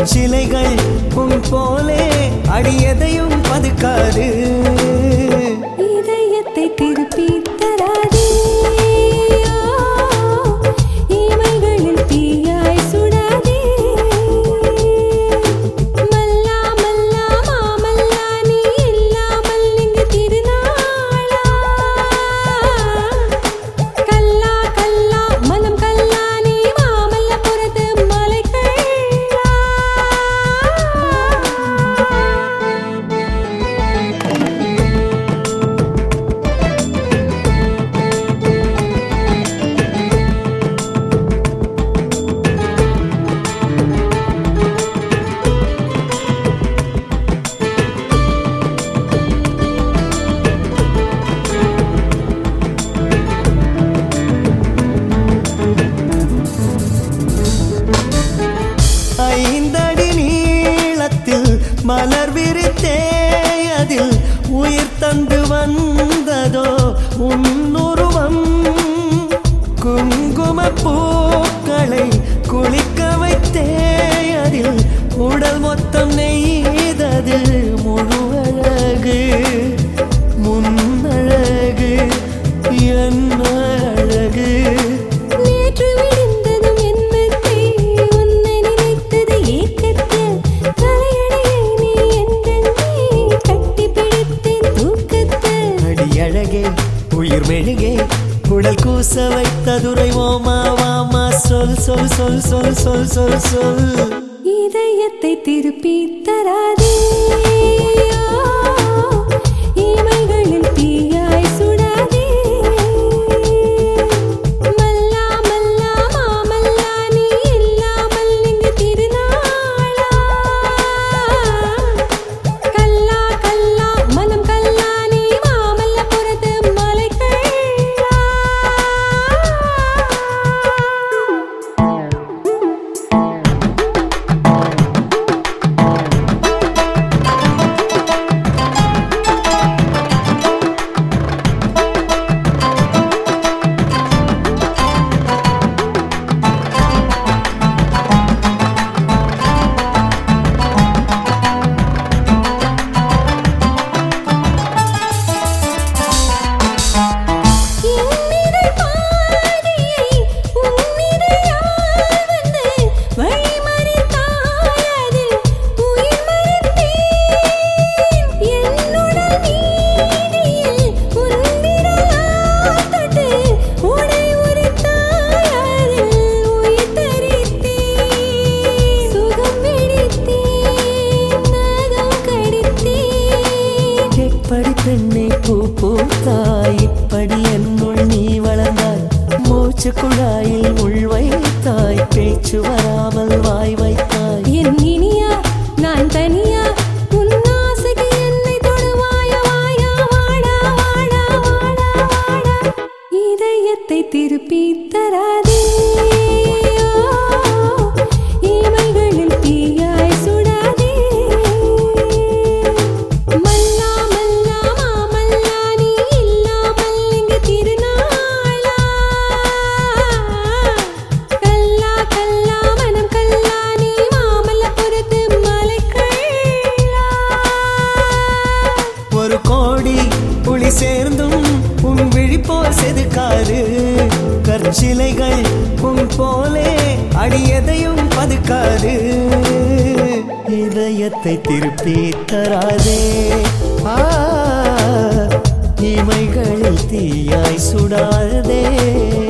கற்சிலைகள் உன் போலே அடியதையும் பதுக்காது இதயத்தை திருப்பி தராதே இமைகளில் தீயாய் சுடாதே மல்லா மல்லா மாமல்லா நீ இல்லாமல் இங்கு திருநாளா கல்லா கல்லா மனம் கல்லா நீ மாமல்லபுரத்து மலைக்கள்ளா ஐந்தடி நீளத்தில் மலர் விரித்தே அதில் உயிர் தந்து வந்ததோ உன்னுருவம் குங்கும பூக்களை குளிக்க வைத்தே அதில் உடல் மொத்தம் நெய்தது முழு அழகு முன்னழகு என்ன அழகு நேற்று விழுந்ததும் எண்ணத்தை உன்னை நினைத்தது ஏக்கத்தில் தலையணையை நீ என்றென்னே கட்டி பிடித்தேன் தூக்கத்தில் அடி அழகே உயிர் மெழுகே குடல் கூச வைத்ததுரை ஓமா வாமா சொல் சொல் சொல் சொல் சொல் சொல் சொல் இதயத்தை திருப்பி தராதே இமைகளில் தீயாய் சுடாதே மல்லா மல்லா மாமல்லா நீ இல்லாமல் இங்கு திருநாளா கல்லா கல்லா மனம் கல்லா நீ மாமல்லபுரத்து மலைக்கள்ளா என்னிடை பாதியை உன்னிடையால் வந்து வழிமறித்தாய் அதில் உயிர் மறித்தேன் என்னுடல் நீதியில் உன்னிடலால் தொட்டு உடை உரித்தாய் அதில் உயிர் தரித்தேன் சுகம் வெடித்தேன் நகம் கடித்தேன் எப்படி பெண்ணை பூ பூத்தாய் இப்படி என்னுள் நீ வளர்ந்தாய் மூச்சு குழாயில் உள் வைத்தாய் பேச்சு வராமல் வாய் வைத்தாய் என் இனியா நான் தனியா உன் ஆசைக்கு என்னை தொடுவாயா வாயா வாடா வாடா வாடா வாடா இதயத்தை திருப்பி தராதே இமைகளில் தீயாய் சுடாதே மல்லா மல்லா மாமல்லா நீ இல்லாமல் இங்கு திருநாளா கல்லா கல்லா மனம் கல்லா நீ மாமல்லபுரத்து மலைக்கள்ளா ஒரு கோடி புலி சேர்ந்தும் உன் விழிப்போல் செதுக்காது கற்சிலைகள் உன் போலே அடியதையும் பதுக்காது இதயத்தை திருப்பி தராதே ஆ, இமைகளில் தீயாய் சுடாதே